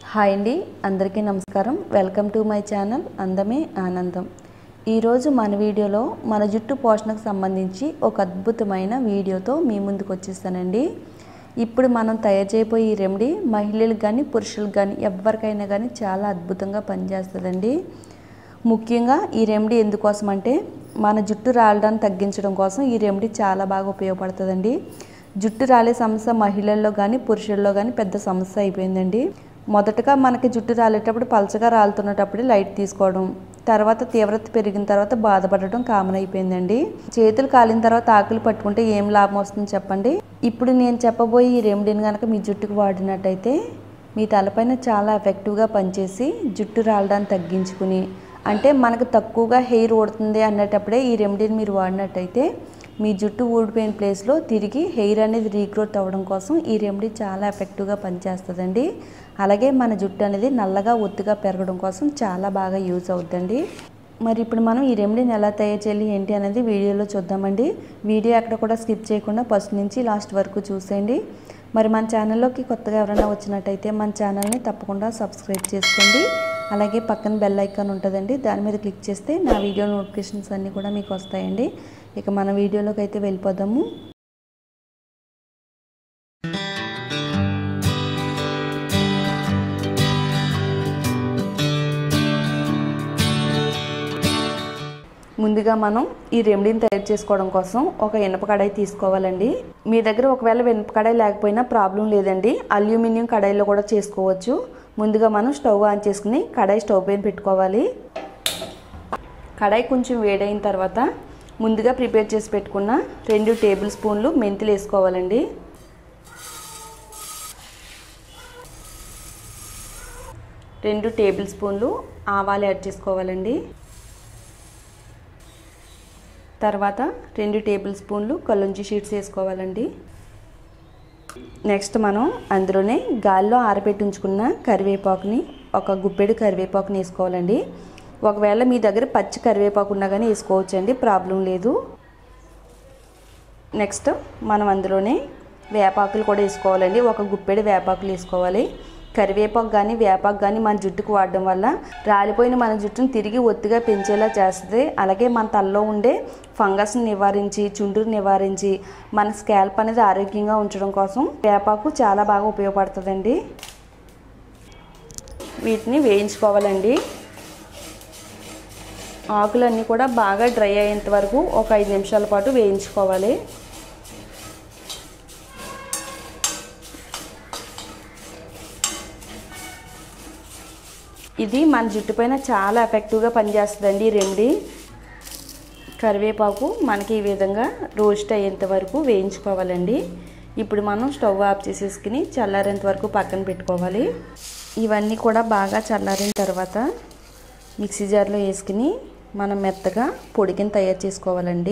hi అండి అందరికీ నమస్కారం వెల్కమ్ టు మై ఛానల్ అందమే ఆనందం ఈరోజు మన వీడియోలో మన జుట్టు పోషణకు సంబంధించి ఒక అద్భుతమైన వీడియోతో మీ ముందుకు వచ్చేస్తానండి ఇప్పుడు మనం తయారు చేయబోయే ఈ రెమెడీ మహిళలకు కానీ పురుషులకు కానీ ఎవరికైనా కానీ చాలా అద్భుతంగా పనిచేస్తుందండి ముఖ్యంగా ఈ రెమెడీ ఎందుకోసం అంటే మన జుట్టు రాలడాన్ని తగ్గించడం కోసం ఈ రెమెడీ చాలా బాగా ఉపయోగపడుతుందండి జుట్టు రాలే సమస్య మహిళల్లో కానీ పురుషుల్లో కానీ పెద్ద సమస్య అయిపోయిందండి మొదటగా మనకి జుట్టు రాలేటప్పుడు పలచగా రాలుతున్నటప్పుడు లైట్ తీసుకోవడం తర్వాత తీవ్రత పెరిగిన తర్వాత బాధపడటం కామన్ అయిపోయిందండి చేతులు కాలిన తర్వాత ఆకులు పట్టుకుంటే ఏం లాభం వస్తుంది చెప్పండి ఇప్పుడు నేను చెప్పబోయే ఈ రెమెడీని కనుక మీ జుట్టుకు వాడినట్టయితే మీ తలపైన చాలా ఎఫెక్టివ్గా పనిచేసి జుట్టు రాలడాన్ని తగ్గించుకుని అంటే మనకు తక్కువగా హెయిర్ ఊడుతుంది అన్నటప్పుడే ఈ రెమెడీని మీరు వాడినట్టయితే మీ జుట్టు ఊడిపోయిన ప్లేస్లో తిరిగి హెయిర్ అనేది రీగ్రోత్ అవ్వడం కోసం ఈ రెమెడీ చాలా ఎఫెక్టివ్గా పనిచేస్తుందండి అలాగే మన జుట్టు అనేది నల్లగా ఒత్తుగా పెరగడం కోసం చాలా బాగా యూజ్ అవుతుందండి మరి ఇప్పుడు మనం ఈ రెమెడీని ఎలా తయారు చేయాలి ఏంటి అనేది వీడియోలో చూద్దామండి వీడియో ఎక్కడ కూడా స్కిప్ చేయకుండా ఫస్ట్ నుంచి లాస్ట్ వరకు చూసేయండి మరి మన ఛానల్లోకి కొత్తగా ఎవరైనా వచ్చినట్టయితే మన ఛానల్ని తప్పకుండా సబ్స్క్రైబ్ చేసుకోండి అలాగే పక్కన బెల్ ఐకాన్ ఉంటుందండి దాని మీద క్లిక్ చేస్తే నా వీడియో నోటిఫికేషన్స్ అన్నీ కూడా మీకు వస్తాయండి ఇక మన వీడియోలోకి అయితే వెళ్ళిపోదాము ముందుగా మనం ఈ రెమెడీని తయారు చేసుకోవడం కోసం ఒక ఇనప కడాయి తీసుకోవాలండి మీ దగ్గర ఒకవేళ ఇనప కడాయి లేకపోయినా ప్రాబ్లం లేదండి అల్యూమినియం కడాయిలో కూడా చేసుకోవచ్చు ముందుగా మనం స్టవ్ ఆన్ చేసుకుని కడాయి స్టవ్ పైన పెట్టుకోవాలి కడాయి కొంచెం వేడైన తర్వాత ముందుగా ప్రిపేర్ చేసి పెట్టుకున్న రెండు టేబుల్ స్పూన్లు మెంతులు వేసుకోవాలండి రెండు టేబుల్ స్పూన్లు ఆవాలు యాడ్ చేసుకోవాలండి తర్వాత రెండు టేబుల్ స్పూన్లు కల్లుంచి షీట్స్ వేసుకోవాలండి నెక్స్ట్ మనం అందులోనే గాల్లో ఆరబెట్టి ఉంచుకున్న కరివేపాకుని ఒక గుప్పెడు కరివేపాకుని వేసుకోవాలండి ఒకవేళ మీ దగ్గర పచ్చి కరివేపాకు ఉన్నా కానీ వేసుకోవచ్చండి ప్రాబ్లం లేదు నెక్స్ట్ మనం అందులోనే వేపాకులు కూడా వేసుకోవాలండి ఒక గుప్పెడు వేపాకులు వేసుకోవాలి కరివేపాకు కానీ వేపాకు కానీ మన జుట్టుకు వాడడం వల్ల రాలిపోయిన మన జుట్టును తిరిగి ఒత్తిగా పెంచేలా చేస్తుంది అలాగే మన తలలో ఉండే ఫంగస్ని నివారించి చుండ్రుని నివారించి మన స్కాల్ప్ అనేది ఆరోగ్యంగా ఉంచడం కోసం వేపాకు చాలా బాగా ఉపయోగపడుతుందండి వీటిని వేయించుకోవాలండి ఆకులన్నీ కూడా బాగా డ్రై అయ్యేంత వరకు ఒక ఐదు నిమిషాల పాటు వేయించుకోవాలి ఇది మన జుట్టు పైన చాలా ఎఫెక్టివ్గా పనిచేస్తుందండి ఈ రెమెడీ కరివేపాకు మనకి ఈ విధంగా రోస్ట్ అయ్యేంత వరకు వేయించుకోవాలండి ఇప్పుడు మనం స్టవ్ ఆఫ్ చేసేసుకుని చల్లారేంత వరకు పక్కన పెట్టుకోవాలి ఇవన్నీ కూడా బాగా చల్లారిన తర్వాత మిక్సీ జార్లో వేసుకుని మనం మెత్తగా పొడికిని తయారు చేసుకోవాలండి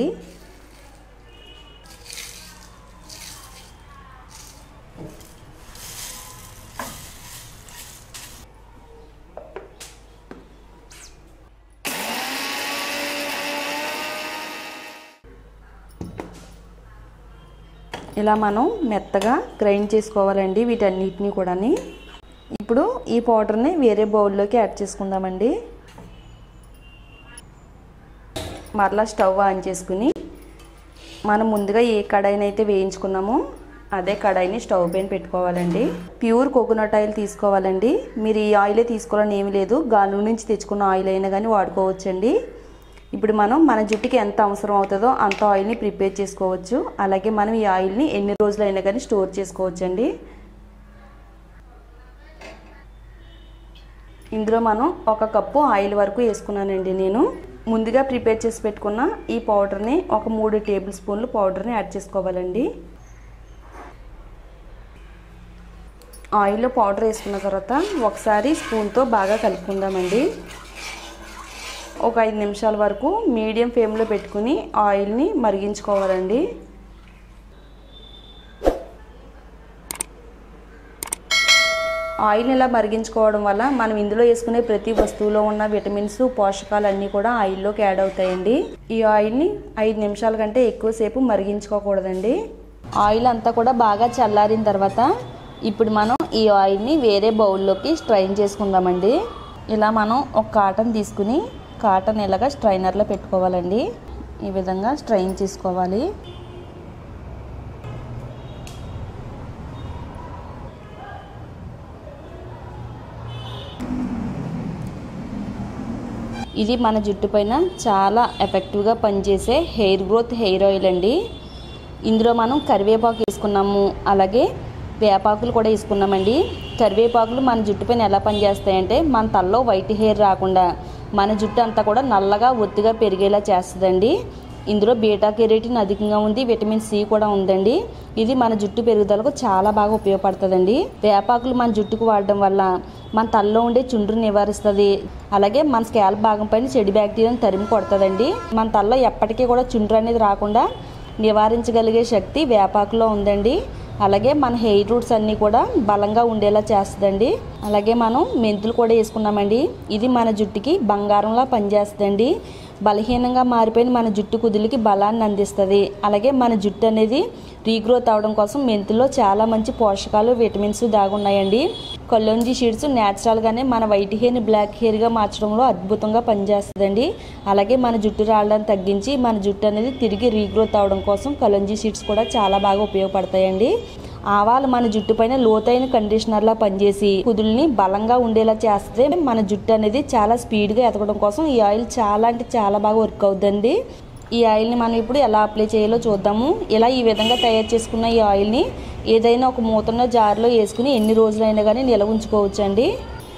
ఇలా మనం మెత్తగా గ్రైండ్ చేసుకోవాలండి వీటన్నిటిని కూడా ఇప్పుడు ఈ పౌడర్ని వేరే బౌల్లోకి యాడ్ చేసుకుందామండి మరలా స్టవ్ ఆన్ చేసుకుని మనం ముందుగా ఏ కడాయిని అయితే వేయించుకున్నామో అదే కడాయిని స్టవ్ పైన పెట్టుకోవాలండి ప్యూర్ కోకోనట్ ఆయిల్ తీసుకోవాలండి మీరు ఈ ఆయిలే తీసుకోవాలని ఏమీ లేదు గాను నుంచి తెచ్చుకున్న ఆయిల్ అయినా కానీ వాడుకోవచ్చండి ఇప్పుడు మనం మన జుట్టుకి ఎంత అవసరం అవుతుందో అంత ఆయిల్ని ప్రిపేర్ చేసుకోవచ్చు అలాగే మనం ఈ ఆయిల్ని ఎన్ని రోజులైనా కానీ స్టోర్ చేసుకోవచ్చండి ఇందులో మనం ఒక కప్పు ఆయిల్ వరకు వేసుకున్నానండి నేను ముందుగా ప్రిపేర్ చేసి పెట్టుకున్న ఈ పౌడర్ని ఒక మూడు టేబుల్ స్పూన్లు పౌడర్ని యాడ్ చేసుకోవాలండి ఆయిల్లో పౌడర్ వేసుకున్న తర్వాత ఒకసారి స్పూన్తో బాగా కలుపుకుందామండి ఒక ఐదు నిమిషాల వరకు మీడియం ఫ్లేమ్లో పెట్టుకుని ఆయిల్ని మరిగించుకోవాలండి ఆయిల్ ఇలా మరిగించుకోవడం వల్ల మనం ఇందులో వేసుకునే ప్రతి వస్తువులో ఉన్న విటమిన్స్ పోషకాలు అన్నీ కూడా ఆయిల్లోకి యాడ్ అవుతాయండి ఈ ఆయిల్ని ఐదు నిమిషాల కంటే ఎక్కువసేపు మరిగించుకోకూడదండి ఆయిల్ అంతా కూడా బాగా చల్లారిన తర్వాత ఇప్పుడు మనం ఈ ఆయిల్ని వేరే బౌల్లోకి స్ట్రైన్ చేసుకుందామండి ఇలా మనం ఒక కాటన్ తీసుకుని కాటన్ ఇలాగా స్ట్రైనర్లో పెట్టుకోవాలండి ఈ విధంగా స్ట్రైన్ చేసుకోవాలి ఇది మన జుట్టు పైన చాలా ఎఫెక్టివ్గా పనిచేసే హెయిర్ గ్రోత్ హెయిర్ ఆయిల్ అండి ఇందులో మనం కరివేపాకు వేసుకున్నాము అలాగే వేపాకులు కూడా వేసుకున్నామండి కరివేపాకులు మన జుట్టు పైన ఎలా పనిచేస్తాయంటే మన తలలో వైట్ హెయిర్ రాకుండా మన జుట్టు అంతా కూడా నల్లగా ఒత్తిగా పెరిగేలా చేస్తుందండి ఇందులో బీటా కెరేటిన్ అధికంగా ఉంది విటమిన్ సి కూడా ఉందండి ఇది మన జుట్టు పెరుగుదలకు చాలా బాగా ఉపయోగపడుతుందండి వేపాకులు మన జుట్టుకు వాడడం వల్ల మన తలలో ఉండే చుండ్రు నివారిస్తుంది అలాగే మన స్కాల్ప్ భాగం పైన చెడు బ్యాక్టీరియాని తరిమి కొడుతుందండి మన తలలో ఎప్పటికీ కూడా చుండ్రు అనేది రాకుండా నివారించగలిగే శక్తి వేపాకులో ఉందండి అలాగే మన హెయిర్ రూట్స్ అన్నీ కూడా బలంగా ఉండేలా చేస్తుందండి అలాగే మనం మెంతులు కూడా వేసుకున్నామండి ఇది మన జుట్టుకి బంగారంలా పనిచేస్తుందండి బలహీనంగా మారిపోయిన మన జుట్టు కుదులకి బలాన్ని అందిస్తుంది అలాగే మన జుట్టు అనేది రీగ్రోత్ అవడం కోసం మెంతుల్లో చాలా మంచి పోషకాలు విటమిన్స్ దాగున్నాయండి కల్లోంజి షీడ్స్ న్యాచురల్గానే మన వైట్ హెయిర్ని బ్లాక్ హెయిర్గా మార్చడంలో అద్భుతంగా పనిచేస్తుందండి అలాగే మన జుట్టు రావడాన్ని తగ్గించి మన జుట్టు అనేది తిరిగి రీగ్రోత్ అవడం కోసం కలంజీ షీడ్స్ కూడా చాలా బాగా ఉపయోగపడతాయండి ఆవాలు మన జుట్టు పైన లోతైన కండిషనర్లా పనిచేసి కుదుల్ని బలంగా ఉండేలా చేస్తే మన జుట్టు అనేది చాలా స్పీడ్గా ఎదగడం కోసం ఈ ఆయిల్ చాలా అంటే చాలా బాగా వర్క్ అవుతుందండి ఈ ఆయిల్ని మనం ఇప్పుడు ఎలా అప్లై చేయాలో చూద్దాము ఇలా ఈ విధంగా తయారు చేసుకున్న ఈ ఆయిల్ని ఏదైనా ఒక మూతన్న జార్లో వేసుకుని ఎన్ని రోజులైనా కానీ నిల్వ ఉంచుకోవచ్చు అండి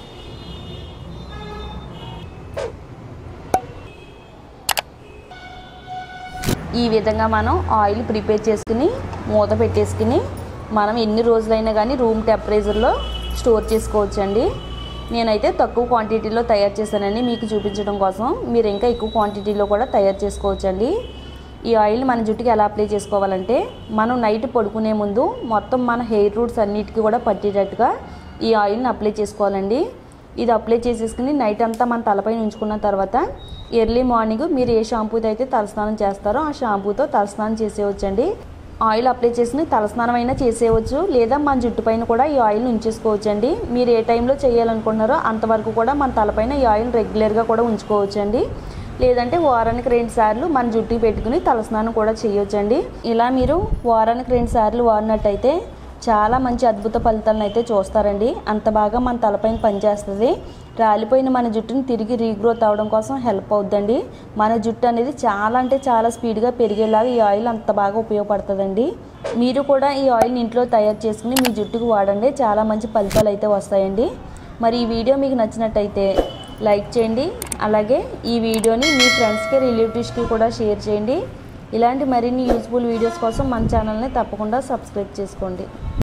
ఈ విధంగా మనం ఆయిల్ ప్రిపేర్ చేసుకుని మూత పెట్టేసుకుని మనం ఎన్ని రోజులైనా కానీ రూమ్ టెంపరేచర్లో స్టోర్ చేసుకోవచ్చండి నేనైతే తక్కువ క్వాంటిటీలో తయారు చేశానని మీకు చూపించడం కోసం మీరు ఇంకా ఎక్కువ క్వాంటిటీలో కూడా తయారు చేసుకోవచ్చండి ఈ ఆయిల్ మన జుట్టుకి ఎలా అప్లై చేసుకోవాలంటే మనం నైట్ పడుకునే ముందు మొత్తం మన హెయిర్ రూట్స్ అన్నిటికీ కూడా పట్టేటట్టుగా ఈ ఆయిల్ని అప్లై చేసుకోవాలండి ఇది అప్లై చేసేసుకుని నైట్ అంతా మన తలపైన ఉంచుకున్న తర్వాత ఎర్లీ మార్నింగ్ మీరు ఏ షాంపూతో అయితే తలస్నానం చేస్తారో ఆ షాంపూతో తలస్నానం చేసేయవచ్చండి ఆయిల్ అప్లై చేసుకుని తలస్నానం అయినా చేసేయవచ్చు లేదా మన జుట్టు పైన కూడా ఈ ఆయిల్ ఉంచేసుకోవచ్చండి మీరు ఏ టైంలో చేయాలనుకుంటున్నారో అంతవరకు కూడా మన తలపైన ఈ ఆయిల్ రెగ్యులర్గా కూడా ఉంచుకోవచ్చండి లేదంటే వారానికి రెండు సార్లు మన జుట్టుకి పెట్టుకుని తలస్నానం కూడా చేయొచ్చండి ఇలా మీరు వారానికి రెండు సార్లు వాడినట్టయితే చాలా మంచి అద్భుత ఫలితాలను అయితే చూస్తారండి అంత బాగా మన తలపైన పనిచేస్తుంది రాలిపోయిన మన జుట్టుని తిరిగి రీగ్రోత్ అవడం కోసం హెల్ప్ అవుద్దండి మన జుట్టు అనేది చాలా అంటే చాలా స్పీడ్గా పెరిగేలాగా ఈ ఆయిల్ అంత బాగా ఉపయోగపడుతుందండి మీరు కూడా ఈ ఆయిల్ని ఇంట్లో తయారు చేసుకుని మీ జుట్టుకు వాడండి చాలా మంచి ఫలితాలు అయితే వస్తాయండి మరి ఈ వీడియో మీకు నచ్చినట్టయితే లైక్ చేయండి అలాగే ఈ వీడియోని మీ ఫ్రెండ్స్కి రిలేటివ్స్కి కూడా షేర్ చేయండి ఇలాంటి మరిన్ని యూస్ఫుల్ వీడియోస్ కోసం మన ఛానల్ని తప్పకుండా సబ్స్క్రైబ్ చేసుకోండి